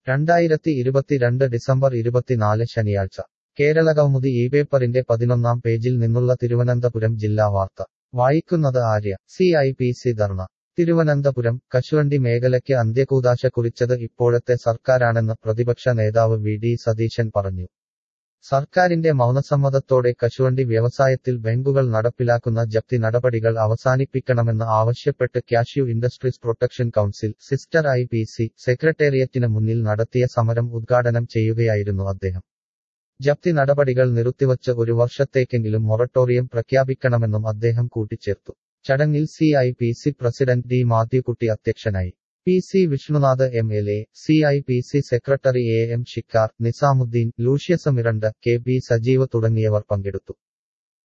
രണ്ടായിരത്തി ഇരുപത്തിരണ്ട് ഡിസംബർ ഇരുപത്തിനാല് ശനിയാഴ്ച കേരളകൗമുദി ഈ പേപ്പറിന്റെ പതിനൊന്നാം പേജിൽ നിന്നുള്ള തിരുവനന്തപുരം ജില്ലാ വാർത്ത വായിക്കുന്നത് Arya C I P C dharna Thiruvananthapuram കശുവണ്ടി മേഖലയ്ക്ക് അന്ത്യകൂതാശ കുറിച്ചത് ഇപ്പോഴത്തെ സർക്കാരാണെന്ന് പ്രതിപക്ഷ നേതാവ് വി ഡി സതീശൻ പറഞ്ഞു സർക്കാരിന്റെ മൗനസമ്മതത്തോടെ കശുവണ്ടി വ്യവസായത്തിൽ ബാങ്കുകൾ നടപ്പിലാക്കുന്ന ജപ്തി നടപടികൾ അവസാനിപ്പിക്കണമെന്ന് ആവശ്യപ്പെട്ട് cashew industries protection council sister I P C സെക്രട്ടേറിയറ്റിന് മുന്നിൽ നടത്തിയ സമരം ഉദ്ഘാടനം ചെയ്യുകയായിരുന്നു അദ്ദേഹം ജപ്തി നടപടികൾ നിർത്തിവച്ച് ഒരു വർഷത്തേക്കെങ്കിലും മൊറട്ടോറിയം പ്രഖ്യാപിക്കണമെന്നും അദ്ദേഹം കൂട്ടിച്ചേർത്തു ചടങ്ങിൽ C I P C president D Mathewkutty അധ്യക്ഷനായി P C Vishnunath M L A C I P C secretary A M Shikkar Nizamuddin Lucius Miranda K B Sajeev തുടങ്ങിയവർ പങ്കെടുത്തു